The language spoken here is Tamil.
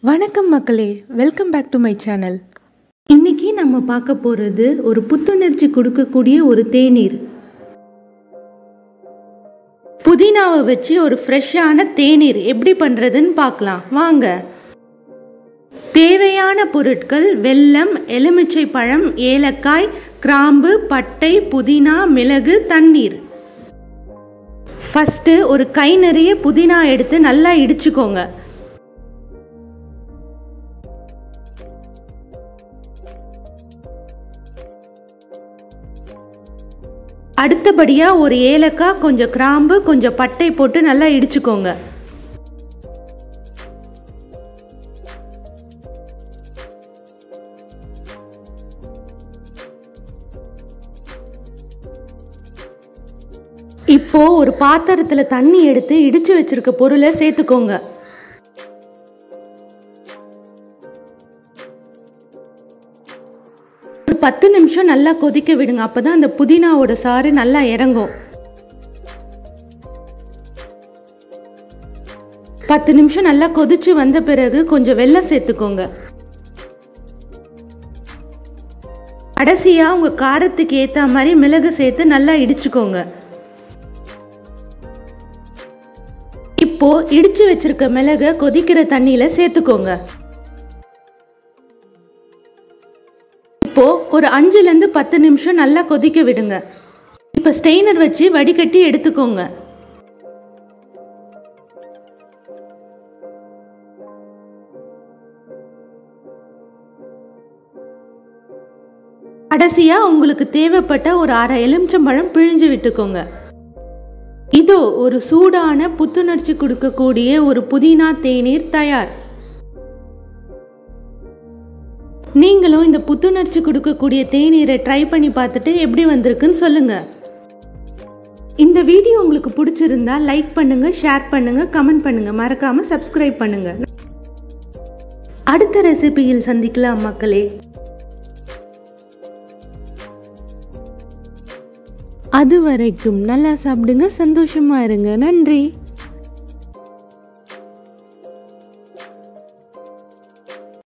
வணக்கம் மக்களே welcome back to my channel இன்னைக்கு நம்ம பார்க்க போகிறது ஒரு புத்துணர்ச்சி கொடுக்கக்கூடிய ஒரு தேநீர் புதினாவை வச்சு ஒரு ஃப்ரெஷ்ஷான தேநீர் எப்படி பண்ணுறதுன்னு பார்க்கலாம் வாங்க தேவையான பொருட்கள் வெல்லம் எலுமிச்சை பழம் ஏலக்காய் கிராம்பு பட்டை புதினா மிளகு தண்ணீர் ஃபஸ்ட்டு ஒரு கை நிறைய புதினா எடுத்து நல்லா இடிச்சுக்கோங்க அடுத்தபடியாக ஒரு ஏலக்காய் கொஞ்சம் கிராம்பு கொஞ்சம் பட்டை போட்டு நல்லா இடிச்சுக்கோங்க இப்போ ஒரு பாத்திரத்துல தண்ணி எடுத்து இடிச்சு வச்சிருக்க பொருளை சேர்த்துக்கோங்க ஒரு பத்து நிமிஷம் நல்லா கொதிக்க விடுங்க அப்பதான் அந்த புதினாவோட சாறு நல்லா இறங்கும் பத்து நிமிஷம் நல்லா கொதிச்சு வந்த பிறகு கொஞ்சம் வெல்லம் சேர்த்துக்கோங்க கடைசியா உங்க காரத்துக்கு ஏத்த மாதிரி மிளகு சேர்த்து நல்லா இடிச்சுக்கோங்க இப்போ இடிச்சு வச்சிருக்க மிளக கொதிக்கிற தண்ணியில சேர்த்துக்கோங்க இப்போ ஒரு அஞ்சுல இருந்து பத்து நிமிஷம் நல்லா கொதிக்க விடுங்க இப்ப ஸ்டெய்னர் வச்சு வடிகட்டி எடுத்துக்கோங்க கடைசியா உங்களுக்கு தேவைப்பட்ட ஒரு அரை எலுமிச்சம்பழம் பிழிஞ்சு விட்டுக்கோங்க இதோ ஒரு சூடான புத்துணர்ச்சி கொடுக்கக்கூடிய ஒரு புதினா தேநீர் தயார் நீங்களும் இந்த புத்துணர்ச்சி கொடுக்கக்கூடிய தேநீரை ட்ரை பண்ணி பார்த்துட்டு எப்படி வந்திருக்குன்னு சொல்லுங்க இந்த வீடியோ உங்களுக்கு பிடிச்சிருந்தா லைக் பண்ணுங்க ஷேர் பண்ணுங்க கமெண்ட் பண்ணுங்க மறக்காம சப்ஸ்கிரைப் பண்ணுங்க அடுத்த ரெசிபியில் சந்திக்கலாம் மக்களே அது வரைக்கும் நல்லா சாப்பிடுங்க சந்தோஷமா இருங்க நன்றி